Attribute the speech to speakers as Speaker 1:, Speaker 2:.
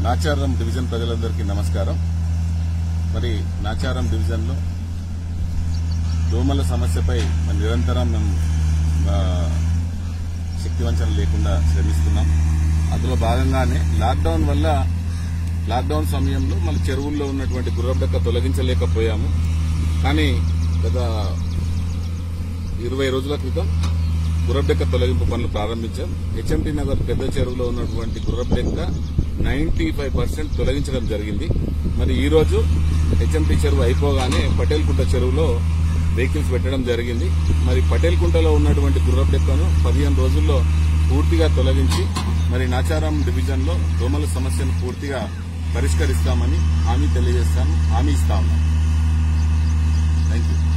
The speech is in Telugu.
Speaker 1: నాచారం డివిజన్ ప్రజలందరికీ నమస్కారం మరి నాచారం డివిజన్లో దోమల సమస్యపై మరి నిరంతరం మేము ఆ, శక్తివంచన లేకుండా శ్రమిస్తున్నాం అందులో భాగంగానే లాక్డౌన్ వల్ల లాక్డౌన్ సమయంలో మన చెరువుల్లో ఉన్నటువంటి గుర్రబెక్క తొలగించలేకపోయాము కానీ గత ఇరవై రోజుల క్రితం గుర్రబెక్క తొలగింపు పనులు ప్రారంభించాం హెచ్ఎంటీ నగర్ పెద్ద చెరువులో ఉన్నటువంటి గుర్రబెక్క నైన్టీ ఫైవ్ పర్సెంట్ తొలగించడం జరిగింది మరి ఈ రోజు హెచ్ఎంటీ చెరువు అయిపోగానే పటేల్ కుంట చెరువులో వెహికల్స్ పెట్టడం జరిగింది మరి పటేల్ కుంటలో ఉన్నటువంటి గుర్రబెక్కను పదిహేను రోజుల్లో పూర్తిగా తొలగించి మరి నాచారం డివిజన్లో దోమల సమస్యను పూర్తిగా పరిష్కరిస్తామని హామీ తెలియజేస్తాము హామీ ఇస్తా ఉన్నాం థ్యాంక్ యూ